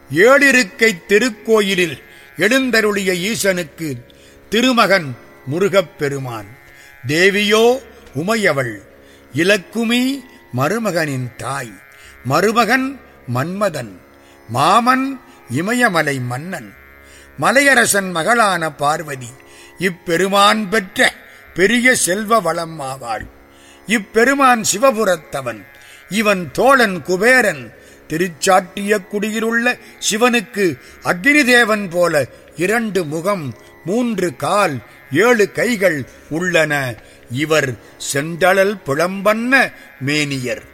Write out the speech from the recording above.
ஏழிருக்கை திருக்கோயிலில் எழுந்தருளிய ஈசனுக்கு திருமகன் முருகப் பெருமான் தேவியோ உமையவள் இலக்குமி மருமகனின் தாய் மருமகன் மன்மதன் மாமன் இமயமலை மன்னன் மலையரசன் மகளான பார்வதி இப்பெருமான் பெற்ற பெரிய செல்வ வளம் ஆவாள் இப்பெருமான் சிவபுரத்தவன் இவன் தோழன் குபேரன் திருச்சாட்டிய குடியிலுள்ள சிவனுக்கு அக்னி தேவன் போல இரண்டு முகம் மூன்று கால் ஏழு கைகள் உள்ளன இவர் செண்டழல் புலம்பன்ன மேனியர்